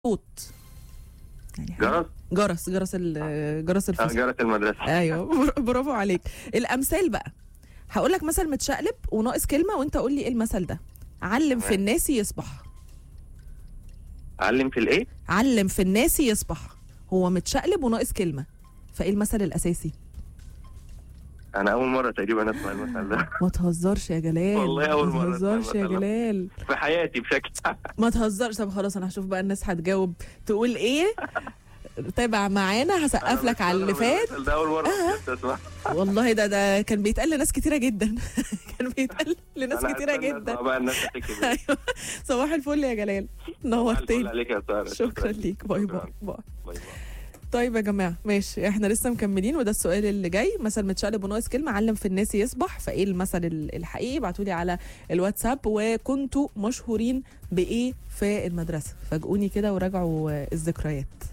صوت يعني حاجة- جرس جرس جرس ال- جرس آه، الفصل جرس المدرسه ايوه بر- برافو عليك الامثال بقى هقول لك مثل متشقلب وناقص كلمه وانت قول لي ايه المثل ده علم في تمام. الناس يصبح علم في الايه علم في الناس يصبح هو متشقلب وناقص كلمه فايه المثل الاساسي انا اول مره تقريبا اسمع المثل ده ما تهزرش يا جلال والله أول ما مرة أسمع تهزرش يا المثل ده. جلال في حياتي بشكل ما تهزرش طب خلاص انا هشوف بقى الناس هتجاوب تقول ايه تابع معانا هسقف لك على اللي فات المثل ده اول مره بجد اسمع والله ده ده كان بيتقال لناس كتيره جدا كان بيتقال لناس أنا كتيره هستنى جدا أسمع بقى الناس هتكتب إيه. ايوه صباح الفل يا جلال الفل نورتني عليك يا ساره شكرا ليك باي شكراً. باي باي باي باي طيب يا جماعه ماشي احنا لسه مكملين وده السؤال اللي جاي مثل متشقلب وناقص كلمه علم في الناس يصبح فايه المثل ال- الحقيقي ابعتوا لي على الواتساب وكنتوا مشهورين بايه في المدرسه فاجئوني كده وراجعوا آه، الذكريات